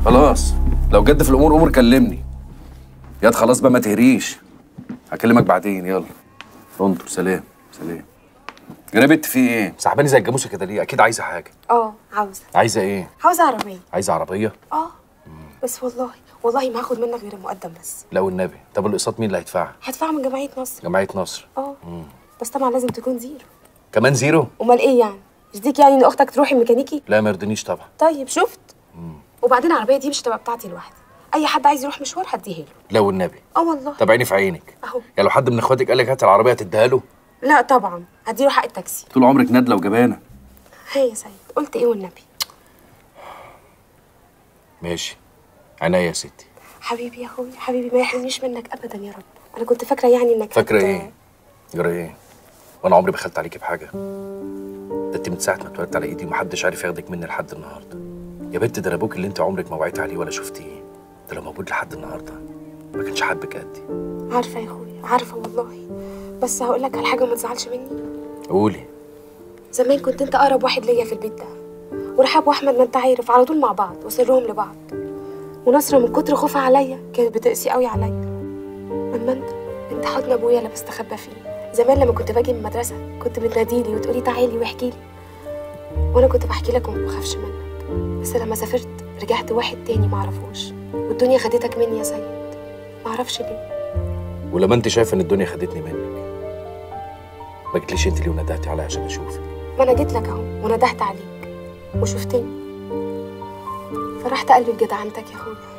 خلاص لو جد في الامور امور كلمني ياد خلاص بقى ما تهريش هكلمك بعدين يلا انطر سلام سلام يا بنت في ايه سحباني زي الجاموسه كده ليه اكيد عايزه حاجه اه عاوزه عايزه ايه عاوزه عربيه عايزه عربيه اه بس والله والله ما هاخد منك غير المقدم بس لا والنبي طب الاقساط مين اللي هيدفعها هدفعها من جمعيه نصر جمعيه نصر اه بس طبعا لازم تكون زيرو كمان زيرو امال ايه يعني يرضيك يعني ان اختك تروح الميكانيكي لا ما يرضينيش طبعا طيب شفت وبعدين العربيه دي مش هتبقى بتاعتي لوحدي اي حد عايز يروح مشوار هديها له لا والنبي اه والله طب عيني في عينك اهو يعني لو حد من اخواتك قال لك هات العربيه تديها له لا طبعا هديله حق التاكسي طول عمرك نادله وجبانه هي يا سيد قلت ايه والنبي ماشي عينيا يا ستي حبيبي يا اخويا حبيبي ما يحرمنيش منك ابدا يا رب انا كنت فاكره يعني انك فاكره هت- ايه جرى ايه وانا عمري ما خدت عليكي بحاجه ده انت من ساعه ما اتولدت على ايدي ومحدش عارف ياخدك مني لحد النهارده يا بنت ده انا ابوك اللي انت عمرك ما وعيت عليه ولا شفتيه ده لو موجود لحد النهارده ما كانش حبك قدي عارفه يا اخويا عارفه والله بس هقول لك على حاجه ما تزعلش مني قولي زمان كنت انت اقرب واحد ليا في البيت ده ورحاب واحمد ما انت عارف على طول مع بعض وسرهم لبعض ونصرة من كتر خوفها عليا كانت بتقسي قوي عليا اما انت انت حضن ابويا اللي بستخبى فيه زمان لما كنت باجي من المدرسه كنت بتناديلي وتقولي تعالي واحكي لي وانا كنت بحكي لك وما بخافش منك بس لما سافرت رجعت واحد تاني معرفوش والدنيا خدتك مني يا سيد معرفش ليه ولما انت شايفه ان الدنيا خدتني منك ما جيتليش انت اللي وندهتي عليا عشان اشوفك ما انا جيت لك اهو وندهت عليك وشفتني فرحت قلبي بجدعنتك يا اخويا